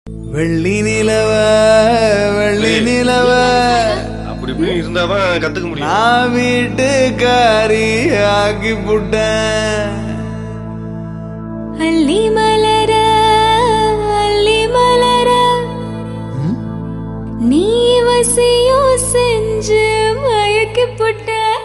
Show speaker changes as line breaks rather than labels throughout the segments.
வெள்ளி நிலவ வெள்ளி நிலவ
அப்படி இப்படி இருந்தாதான் கத்துக்க முடியும்
நான் வீட்டுக்காரி ஆக்கி புட்டேன்
அள்ளி மலர அள்ளி மலர நீ வசியம் செஞ்சு மயக்கி புட்ட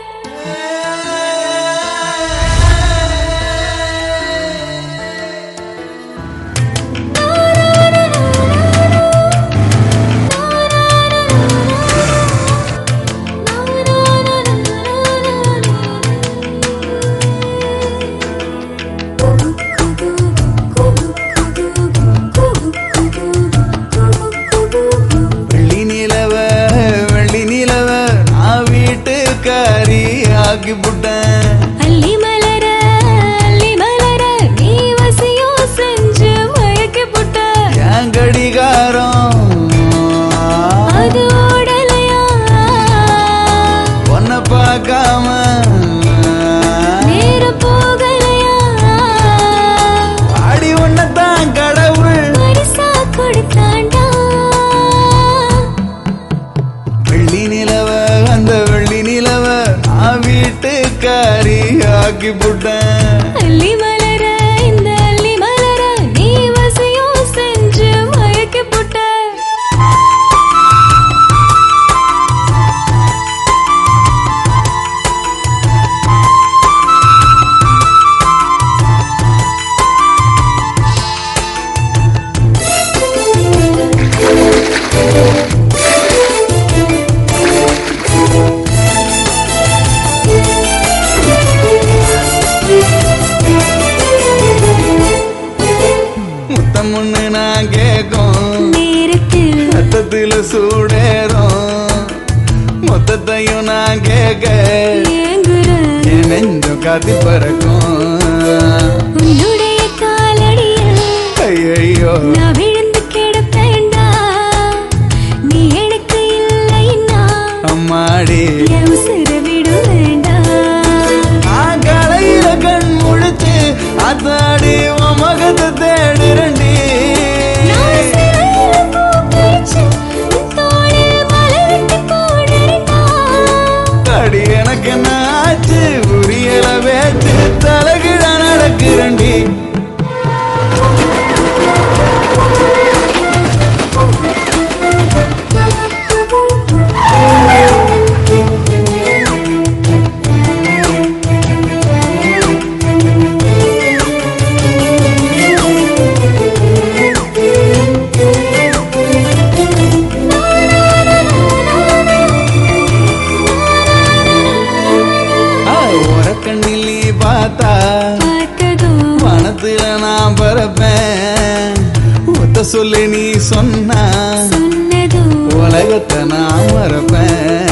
வெள்ளி நிலவ வெள்ளி நிலவ நான் வீட்டுக்காரி ஆக்கி புட்டேன்
அள்ளி மலர அள்ளி மலர நீ வசியம் செஞ்சு மயக்கி புட்ட
என் கடிகாரம்
அது ஓடலையா
உன்னை பார்க்காம
நேரம் போகலையா
அடி உன்னைத்தான் கடவுள்
பரிசா கொடுத்தாண்டா
வெள்ளி நிலவ அந்த வெள்ளி நிலவ நான் வீட்டுக்காரி ஆக்கி புட்டேன்
அள்ளி மலர இந்த அள்ளி மலர நீ வசியம் செஞ்சு மயக்கி புட்ட
முத்தம் ஒண்ணு நான் கேட்கும்
நேரத்தில்
ரத்தத்துல சூடேறும் மொத்தத்தையும் நான் கேட்க
ஏங்குற
என் நெஞ்சம் காத்தி பறக்கும்
உன்னுடைய காலடியில்
ஐயோ
நான் விழுந்து கிடப்பேண்டா நீ எனக்கு இல்லைன்னா
அம்மாடி
என் உசுர விட வேண்டாம்
நான் கலையில கண் முழிச்சு அத்தாடி உன் முகத்தை தேடுறண்டி
நான் சிறையில பூ பறிச்சு, உன் தோளில் மலர்விட்டு போடுறேன்டா.
அடி எனக்கு என்ன ஆச்சு புரியல பேச்சு தலைகிட நடக்கிறண்டி கண்ணில் நீ பார்த்தா
பார்த்ததும்
மனத்துல நான் பறப்பேன் ஒத்த சொல்லி நீ சொன்னா
சொன்னதும்
உலகத்தை நான் மறப்பேன்